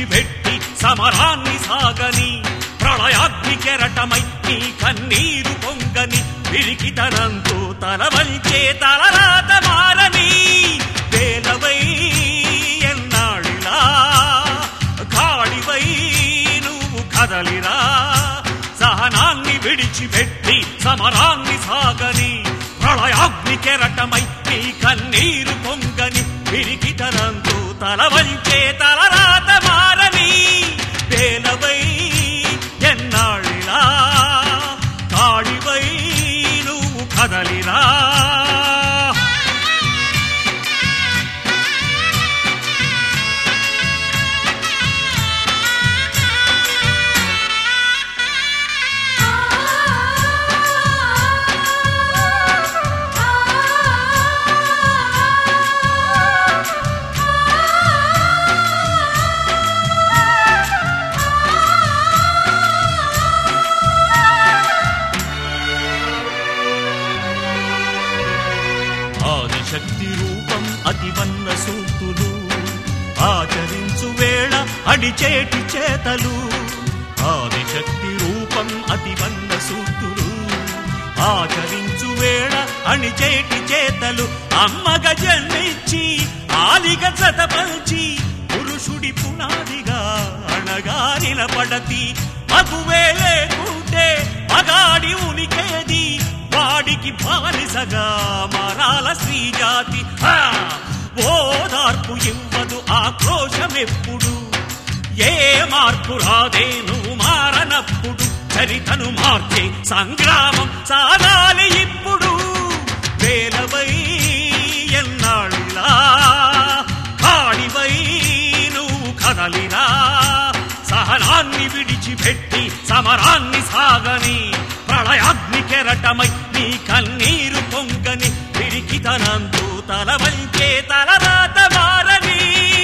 విడిచిపెట్టి సమరాన్ని సాగని ప్రళయాగ్ని కెరటమై నీ కన్నీరు పొంగని పిరికితనంతో తల వంచే తలరాత మారని వేలవై ఎన్నాళ్ళిలా కాడివై నువ్వు కదలిరా సహనాన్ని విడిచిపెట్టి సమరాన్ని సాగని ప్రళయాగ్ని కెరటమై నీ కన్నీరు పొంగని పిరికితనంతో తల వంచే తలరాత మారని వేలవై ఎన్నాళ్ళిలా కాడివై నువ్వు కదలిరా ఆదిశక్తి రూపం అతివన్న సూక్తులు ఆచరించు వేళ అడిచేటి చేతలు ఆదిశక్తి రూపం అతివన్న సూక్తులు ఆచరించు వేళ అణిచేటి చేతలు అమ్మగ జన్మించి ఆలిగ జతపల్చి పురుషుడి పునాదిగా అణగారిన పడతి మగువే లేకుంటే మగాడి ఉనికేది వాడికి బానిసగా మారాల శ్రీజాతి హా! ఓదార్పు ఇవ్వదు ఆక్రోశమెప్పుడు ఏ మార్పు రాదే నువ్వు మారనప్పుడు చరితను మార్చే సంగ్రామం సాగాలి ఇప్పుడు వేలవై ఎన్నాళ్ళిలా కాడివై నువ్వు కదలిరా సహనాన్ని విడిచిపెట్టి సమరాన్ని సాగని ప్రళయాగ్ని కెరటమై నీ కన్నీరు పొంగని పిరికితనంతో తల వంచే తలరాత మారని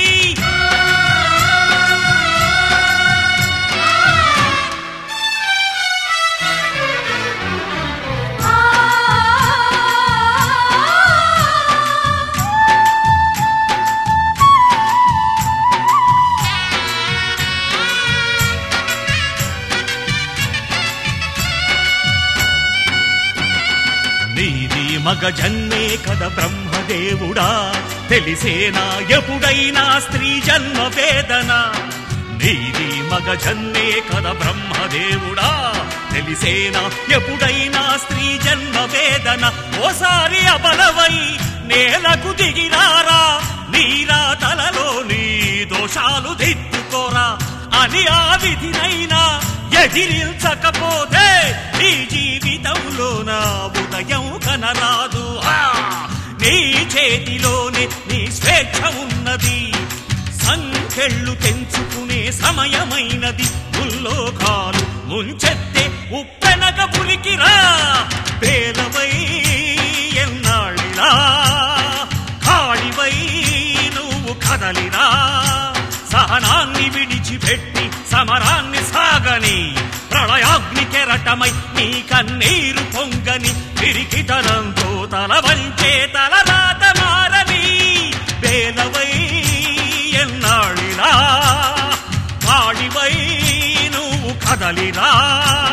నీది మగ జన్మే కద బ్రహ్మదేవుడా తెలిసేనా ఎప్పుడైనా స్త్రీ జన్మ వేదన నీది మగ జన్మే కద బ్రహ్మదేవుడా తెలిసేనా ఎప్పుడైనా స్త్రీ జన్మ వేదన ఓసారి అబలవై నేలకు దిగిరారా నీరా తలలోని దోషాలు దిద్దుకోరా అని ఆ విధినైనా ఎదిరించకపోతే నీ జీవితంలో నా ఉదయం కనరాదు ఆ! నీ చేతిలోనే నీ స్వేచ్ఛ ఉన్నది సంకెళ్ళు తెంచుకునే సమయమైనది ముల్లోకాలు ముంచెత్తే ఉప్పెనక పులికిరా పేలవై ఎన్నాళ్ళిలా కాడివై నువ్వు కదలిరా సహనాన్ని విడిచిపెట్టి సమరాన్ని సాగని ప్రళయాగ్ని కెరటమై నీ కన్నీరు పొంగని పిరికితనంతో తల వంచే తలరాత మారని వేలవై ఎన్నాళ్ళిలా కాడివై నువ్వు కదలిరా